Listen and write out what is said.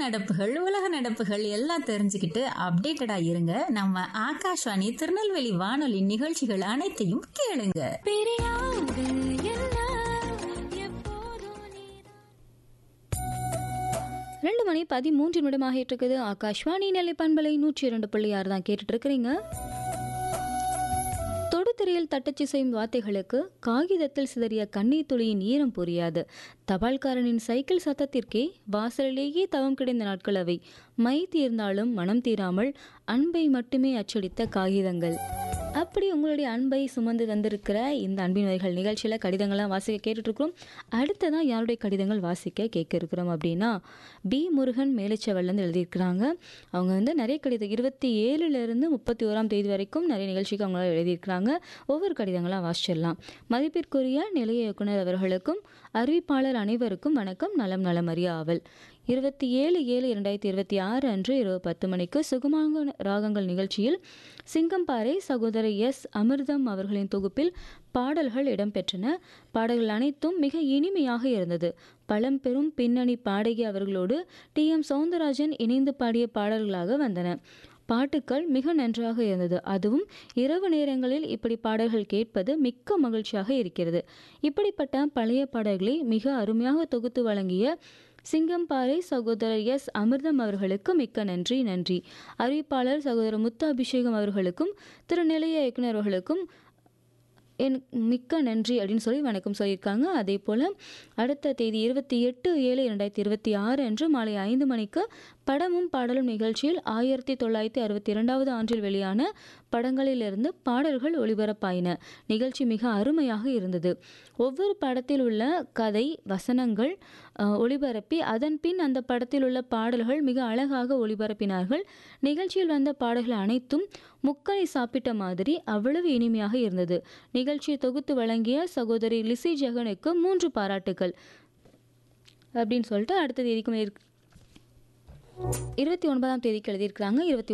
நடப்புகள் உலக நடப்புகள் எல்லாம் தெரிஞ்சுக்கிட்டு அப்டேட்டடா இருங்க நம்ம ஆகாஷ்வாணி திருநெல்வேலி வானொலி நிகழ்ச்சிகள் அனைத்தையும் கேளுங்க ரெண்டு மணி பதிமூன்று நிமிடமாக இருக்குது ஆகாஷ்வாணி நிலை பண்பலை நூற்றி இரண்டு புள்ளி ஆறு தான் கேட்டுட்டு இருக்கிறீங்க தொடுதிரையில் தட்டச்சு செய்யும் வார்த்தைகளுக்கு காகிதத்தில் சிதறிய கண்ணீர் துளியின் ஈரம் புரியாது தபால்காரனின் சைக்கிள் சத்தத்திற்கே வாசலிலேயே தவம் கிடைந்த நாட்கள் அவை மை தீர்ந்தாலும் மனம் தீராமல் அன்பை மட்டுமே அச்சடித்த காகிதங்கள் அப்படி உங்களுடைய அன்பை சுமந்து தந்திருக்கிற இந்த அன்பின் வகைகள் நிகழ்ச்சியில் கடிதங்கள்லாம் வாசிக்க கேட்டுட்ருக்கிறோம் அடுத்ததான் யாருடைய கடிதங்கள் வாசிக்க கேட்க இருக்கிறோம் அப்படின்னா பி முருகன் மேலச்சவல்லேருந்து எழுதியிருக்கிறாங்க அவங்க வந்து நிறைய கடிதம் இருபத்தி ஏழுலேருந்து முப்பத்தி ஓராம் தேதி வரைக்கும் நிறைய நிகழ்ச்சிக்கு அவங்களால எழுதியிருக்கிறாங்க ஒவ்வொரு கடிதங்களாக வாசிச்சிடலாம் மதிப்பிற்குரிய நிலைய இயக்குனர் அவர்களுக்கும் அறிவிப்பாளர் அனைவருக்கும் வணக்கம் நலம் நலம் அறிய ஆவல் இருபத்தி ஏழு ஏழு இரண்டாயிரத்தி இருபத்தி ஆறு அன்று இரவு பத்து மணிக்கு சுகுமாங்க ராகங்கள் நிகழ்ச்சியில் சிங்கம்பாறை சகோதரர் எஸ் அமிர்தம் அவர்களின் தொகுப்பில் பாடல்கள் இடம்பெற்றன பாடல்கள் அனைத்தும் மிக இனிமையாக இருந்தது பழம்பெரும் பின்னணி பாடகி அவர்களோடு டி எம் சவுந்தரராஜன் இணைந்து பாடிய பாடல்களாக வந்தன பாட்டுக்கள் மிக நன்றாக இருந்தது அதுவும் இரவு நேரங்களில் இப்படி பாடல்கள் கேட்பது மிக்க மகிழ்ச்சியாக இருக்கிறது இப்படிப்பட்ட பழைய பாடல்களை மிக அருமையாக தொகுத்து வழங்கிய சிங்கம்பாறை சகோதரர் எஸ் அமிர்தம் அவர்களுக்கு மிக்க நன்றி நன்றி அறிவிப்பாளர் சகோதரர் முத்து அபிஷேகம் அவர்களுக்கும் திரு நிலைய இயக்குனர் அவர்களுக்கும் என் மிக்க நன்றி அப்படின்னு சொல்லி வணக்கம் சொல்லியிருக்காங்க அதே போல் அடுத்த தேதி இருபத்தி எட்டு ஏழு இரண்டாயிரத்தி இருபத்தி ஆறு அன்று மாலை ஐந்து மணிக்கு படமும் பாடலும் நிகழ்ச்சியில் ஆயிரத்தி தொள்ளாயிரத்தி அறுபத்தி இரண்டாவது ஆண்டில் வெளியான படங்களிலிருந்து பாடல்கள் ஒளிபரப்பாயின நிகழ்ச்சி மிக அருமையாக இருந்தது ஒவ்வொரு படத்தில் உள்ள கதை வசனங்கள் அஹ், ஒளிபரப்பி அதன் பின் அந்த படத்தில் உள்ள பாடல்கள் மிக அழகாக ஒளிபரப்பினார்கள் நிகழ்ச்சியில் வந்த பாடல்கள் அனைத்தும் முக்கனை சாப்பிட்ட மாதிரி அவ்வளவு இனிமையாக இருந்தது நிகழ்ச்சியை தொகுத்து வழங்கிய சகோதரி லிசி ஜெகனுக்கு மூன்று பாராட்டுக்கள் அப்படின்னு சொல்லிட்டு அடுத்த தேதிக்கும் இருபத்தி ஒன்பதாம் தேதிக்கு எழுதியிருக்கிறாங்க இருபத்தி